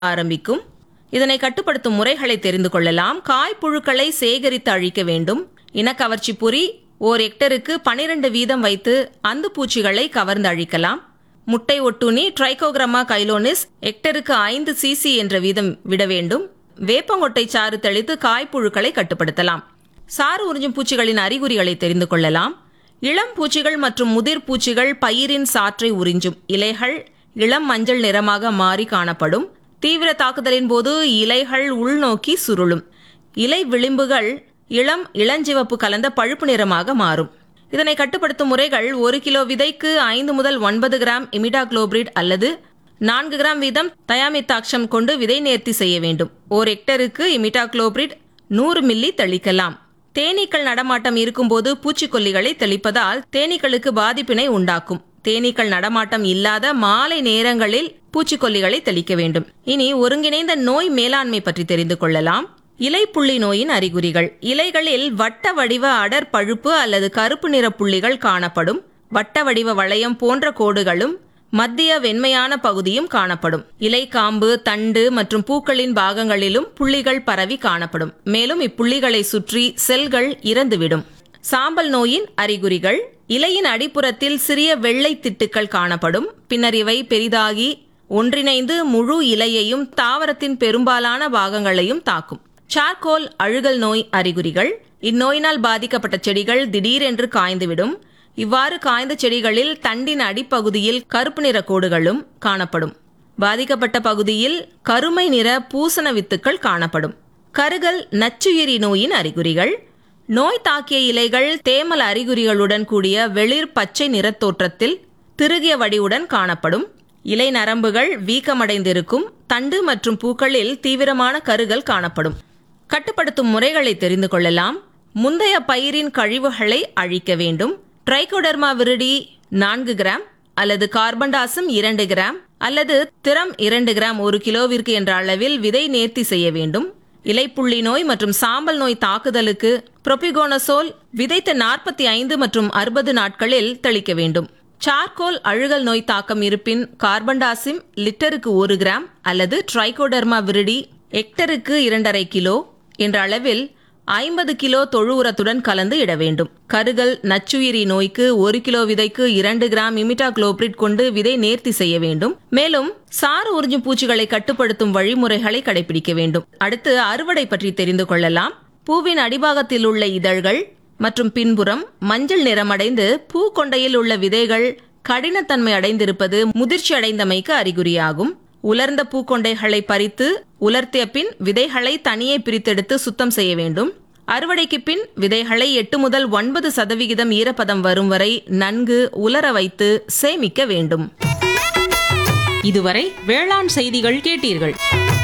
ஆரம்பிக்கும் இதனை கட்டுப்படுத்தும் முறைகளை தெரிந்து கொள்ளலாம் காய்ப்புழுக்களை சேகரித்து அழிக்க வேண்டும் இனக்கவர்ச்சி பொறி ஓர் ஹெக்டருக்கு 12 வீதம் வைத்து அந்து பூச்சிகளை கவர்ந்து அழிக்கலாம் முட்டை ஒட்டுண்ணி ட்ரைகோகிராமா கைலோனிஸ் ஹெக்டருக்கு ஐந்து சிசி என்ற வீதம் விட வேண்டும் வேப்பங்கொட்டை சாறு தெளித்து காய்ப்புழுக்களை கட்டுப்படுத்தலாம் சாறு உறிஞ்சும் பூச்சிகளின் அறிகுறிகளை தெரிந்து கொள்ளலாம் இளம் பூச்சிகள் மற்றும் முதிர் பூச்சிகள் பயிரின் சாற்றை உறிஞ்சும் இலைகள் இளம் மஞ்சள் நிறமாக மாறி காணப்படும் தீவிர தாக்குதலின் போது இலைகள் உள்நோக்கி சுருளும் இலை விளிம்புகள் இளம் இளஞ்சிவப்பு கலந்த பழுப்பு நிறமாக மாறும் இதனை கட்டுப்படுத்தும் முறைகள் ஒரு கிலோ விதைக்கு ஐந்து முதல் ஒன்பது கிராம் இமிடாக்ளோபிரிட் அல்லது நான்கு கிராம் வீதம் தயாமித்தாக்ஷம் கொண்டு விதை நேர்த்தி செய்ய வேண்டும் ஓர் ஹெக்டருக்கு இமிடாக்ளோபிரிட் நூறு மில்லி தெளிக்கலாம் தேனீக்கள் நடமாட்டம் இருக்கும்போது பூச்சிக்கொல்லிகளை தெளிப்பதால் தேனீக்களுக்கு பாதிப்பினை உண்டாக்கும் தேனீக்கள் நடமாட்டம் இல்லாத மாலை நேரங்களில் பூச்சிக்கொல்லிகளை தெளிக்க வேண்டும் இனி ஒருங்கிணைந்த நோய் மேலாண்மை பற்றி தெரிந்து கொள்ளலாம் இலைப்புள்ளி நோயின் அறிகுறிகள் இலைகளில் வட்ட வடிவ அடர் பழுப்பு அல்லது கருப்பு நிற புள்ளிகள் காணப்படும் வட்ட வடிவ வளையம் போன்ற கோடுகளும் மத்திய வெண்மையான பகுதியும் காணப்படும் இலை காம்பு தண்டு மற்றும் பூக்களின் பாகங்களிலும் புள்ளிகள் பரவி காணப்படும் மேலும் இப்புள்ளிகளை சுற்றி செல்கள் இறந்துவிடும் சாம்பல் நோயின் அறிகுறிகள் இலையின் அடிப்புறத்தில் சிறிய வெள்ளை திட்டுக்கள் காணப்படும் பின்னர் இவை பெரிதாகி ஒன்றிணைந்து முழு இலையையும் தாவரத்தின் பெரும்பாலான பாகங்களையும் தாக்கும் சார்கோல் அழுகல் நோய் அறிகுறிகள் இந்நோயினால் பாதிக்கப்பட்ட செடிகள் திடீரென்று காய்ந்துவிடும் இவ்வாறு காய்ந்த செடிகளில் தண்டின் அடிப்பகுதியில் கருப்பு நிற கோடுகளும் காணப்படும் பாதிக்கப்பட்ட பகுதியில் கருமை நிற பூசண வித்துக்கள் காணப்படும் கருகல் நச்சுயிரி நோயின் அறிகுறிகள் நோய் தாக்கிய இலைகள் தேமல் அறிகுறிகளுடன் கூடிய வெளிர் பச்சை நிறத்தோற்றத்தில் திருகிய வடிவுடன் காணப்படும் இலை நரம்புகள் வீக்கமடைந்திருக்கும் தண்டு மற்றும் பூக்களில் தீவிரமான கருகள் காணப்படும் கட்டுப்படுத்தும் முறைகளை தெரிந்து கொள்ளலாம் முந்தைய பயிரின் கழிவுகளை அழிக்க வேண்டும் ட்ரைகோடர்மா விரிடி நான்கு கிராம் அல்லது கார்பன்டாசம் இரண்டு கிராம் அல்லது திரம் இரண்டு கிராம் ஒரு கிலோவிற்கு என்ற அளவில் விதை நேர்த்தி செய்ய வேண்டும் இலைப்புள்ளி நோய் மற்றும் சாம்பல் நோய் தாக்குதலுக்கு புரோபிகோனசோல் விதைத்த நாற்பத்தி ஐந்து மற்றும் அறுபது நாட்களில் தெளிக்க வேண்டும் சார்கோல் அழுகல் நோய் தாக்கம் இருப்பின் கார்பன்டாசிம் லிட்டருக்கு ஒரு கிராம் அல்லது ட்ரைகோடர்மா விரிடி ஹெக்டருக்கு இரண்டரை கிலோ என்ற அளவில் ஐம்பது கிலோ தொழு உரத்துடன் கலந்து இட வேண்டும் கருகல் நச்சுயிரி நோய்க்கு ஒரு கிலோ விதைக்கு இரண்டு கிராம் இமிடாக்ளோபிரிட் கொண்டு விதை நேர்த்தி செய்ய வேண்டும் மேலும் சாறு உறிஞ்சும் பூச்சிகளை கட்டுப்படுத்தும் வழிமுறைகளை கடைபிடிக்க வேண்டும் அடுத்து அறுவடை பற்றி தெரிந்து கொள்ளலாம் பூவின் அடிபாகத்தில் உள்ள இதழ்கள் மற்றும் பின்புறம் மஞ்சள் நிறமடைந்து பூ கொண்டையில் உள்ள விதைகள் கடினத்தன்மை அடைந்திருப்பது முதிர்ச்சி அடைந்தமைக்கு அறிகுறியாகும் உலர்ந்த பூக்கொண்டைகளை பறித்து உலர்த்திய பின் விதைகளை தனியே பிரித்தெடுத்து சுத்தம் செய்ய வேண்டும் அறுவடைக்கு பின் விதைகளை எட்டு முதல் ஒன்பது சதவிகிதம் ஈரப்பதம் வரும் வரை நன்கு உலர வைத்து சேமிக்க வேண்டும் இதுவரை வேளாண் செய்திகள் கேட்டீர்கள்